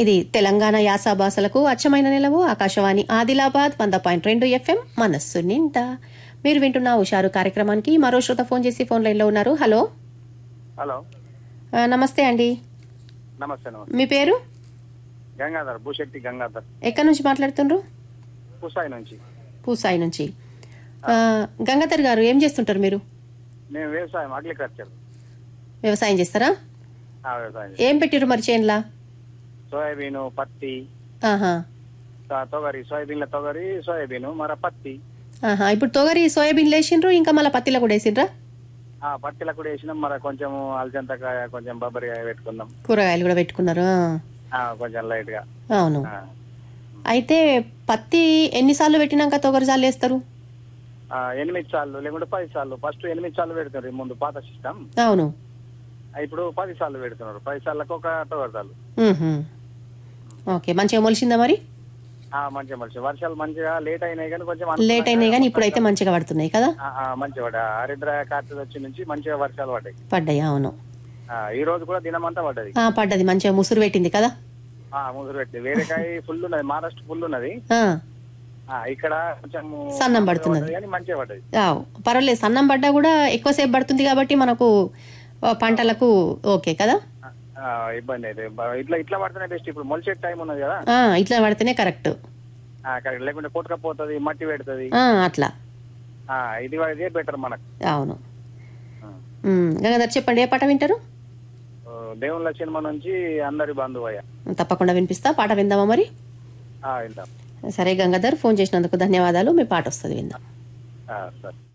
ఇది తెలంగాణ యాస భాషలకు అచ్చమైన నిలవు ఆకాశవాణి ఆదిలాబాద్ వంద పాయింట్ రెండు ఎఫ్ఎం మనస్సు నిండా మీరు వింటున్న హుషారు కార్యక్రమానికి మరో శ్రోత ఫోన్ చేసి ఫోన్ లైన్లో ఉన్నారు హలో హలో ఆ, నమస్తే అండి నమస్తే నమస్తే మీ పేరు గంగాధర్ భూశక్తి గంగాధర్ ఎక్కడి నుంచి మాట్లాడుతుండ్రు కుసాయి నుంచి పూసాయి నుంచి ఆ, గంగాధర్ గారు ఏం చేస్తుంటారు మీరు మేము వ్యవసాయం అగ్రికల్చర్ వ్యవసాయం చేస్తారా ఆ, వ్యవసాయం ఏం పెట్టిర్రు మరి చేనులా సోయాబీన్ పత్తి ఆహా త- తొగరి సోయాబీన్ల తొగరి సోయాబీన్ మర పత్తి ఆహా ఇప్పుడు తొగరి సోయాబీన్ వేసిండ్రు ఇంకా మళ్ళీ పత్తిలో కూడా వేసిండ్రా ఆ పత్తిలో కూడా వేసినాం మరి కొంచెం అలచంతకాయ కొంచెం బొబ్బరికాయ పెట్టుకున్నాం కూరగాయలు కూడా పెట్టుకున్నారు ఆ, ఆ, కొంచెం లైట్ గా అవును ఆ. అయితే పత్తి ఎన్నిసార్లు పెట్టినాక తొగరి జాలు వేస్తారు ఆ, ఎనిమిది సార్లు లేకుంటే పది సార్లు ఫస్ట్ ఎనిమిది సార్లు పెడుతున్నారు ఈ ముందు పాత సిస్టమ్ అవును ఇప్పుడు పది సార్లు పెడుతున్నారు పది సార్లకు ఒక తొగరి సార్లు మ్మ్హ్మ్. ఓకే మంచిగా మొలిసిందా మరి ఆ, మంచిగా మంచిగా వర్షాలు మంచిగా లేట్ అయినాయి కానీ కొంచెం లేట్ అయినాయి కానీ ఇప్పుడైతే మంచిగా పడుతున్నాయి కదా ఆ, ఆ, మంచిగా పడ్డాయి హరిద్ర కార్తీక వచ్చి నుంచి మంచిగా వర్షాలు పడ్డాయి పడ్డాయి అవును ఆ, ఈ రోజు కూడా దినమంతా పడ్డది ఆ, పడ్డది మంచిగా ముసురు పెట్టింది కదా ఆ, ముసురు పెట్టి వేరేకాయ ఫుల్ ఉన్నది మహారాష్ట్ర ఫుల్ ఉన్నది ఆ, ఆ, ఇక్కడ కొంచెం సన్నం పడుతున్నది. కానీ మంచిగా పడ్డది ఆవ్. పర్వాలేదు సన్నం పడ్డా కూడా ఎక్కువసేపు పడుతుంది కాబట్టి మనకు ఆ, పంటలకు ఓకే కదా ఆ, ఆ, ఇబ్బంది అయితే బ- ఇట్లా ఇట్లా పడితేనే బెస్ట్ ఇప్పుడు మొలిసే టైం ఉన్నది కదా ఆ, ఇట్లా పడితేనే కరెక్ట్ ఆ, కరెక్ట్. లేకుంటే కొట్టుకపోతుంది మట్టి పెడుతుంది ఆ, అట్లా ఆ, ఇది ఇదే బెటర్ మనకు అవును ఆ. మ్మ్. గంగాధర్ చెప్పండి ఏ పాట వింటారు ఓ, దేవుళ్ళ సినిమా నుంచి అందరి బంధువయ్య తప్పకుండా వినిపిస్తా పాట విందామా మరి ఆ, వింటాం సరే గంగాధర్ ఫోన్ చేసినందుకు ధన్యవాదాలు మీ పాట వస్తుంది విందాం ఆ, సరే